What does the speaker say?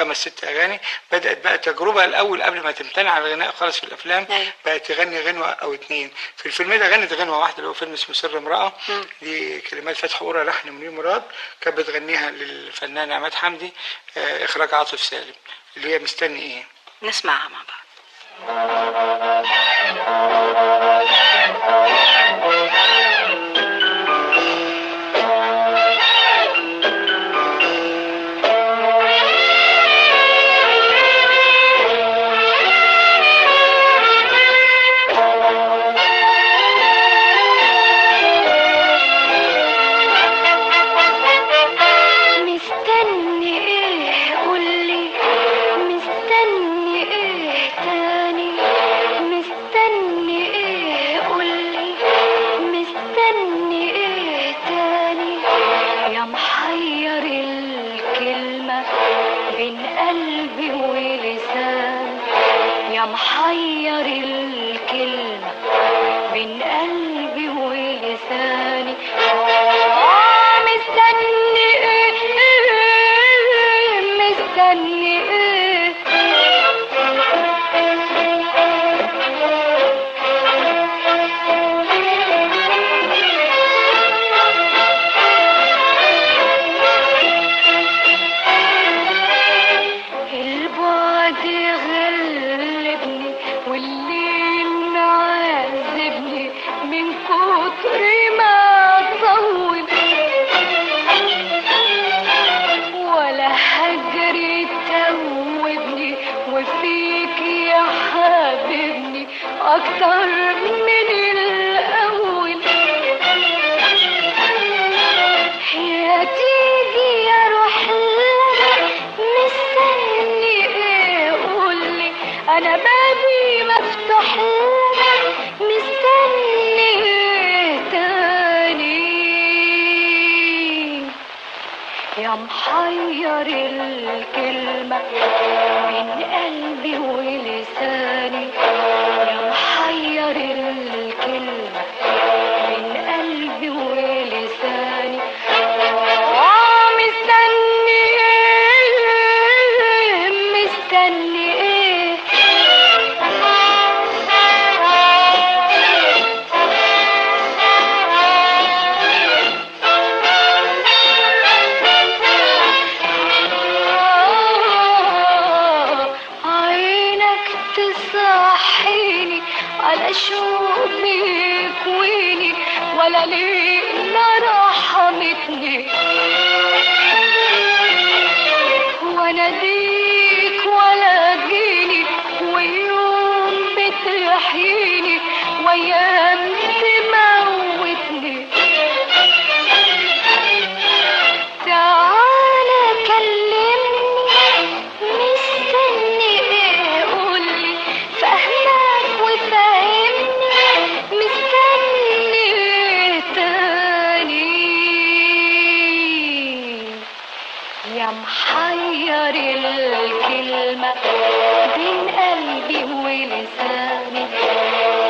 خمس ست اغاني بدات بقى تجربه الاول قبل ما تمتنع عن الغناء خالص في الافلام أيوة. بقت تغني غنوه او اتنين في الفيلم ده غنت غنوه واحده اللي هو فيلم اسمه سر امراه دي كلمات فتحي قورة لحن منير مراد كانت بتغنيها للفنان عماد حمدي آه، اخراج عاطف سالم اللي هي مستني ايه نسمعها مع بعض مستني ايه قولي مستني ايه تاني مستني ايه قولي مستني ايه تاني يا محير الكلمة بين قلبي ولسان يا محير الكلمة بين قلبي ولساني آه مستني ايه مستني ايه البعد غلبني والليل معذبني من كتر ما طول ولا هجري توبني وفيك يا حبيبني اكتر من الاول يا تيجي يا روح مستني ايه قولي انا بابي مفتوح لك مستني ايه تاني يا محير الكلمة بين قلبي ولساني يا محير الكلمة بين قلبي ولساني آه مستني ايه مستني ايه عينك تصحيني على شوق بيكويني ولا ليلة رحمتني وانا ديك ولا جيني ويوم بتحييني وايام تموتني تعالى كلمني مستني ايه قولي فاهمك وفاهمني مستني ايه تاني يا محير الكلمة بين قلبي ولساني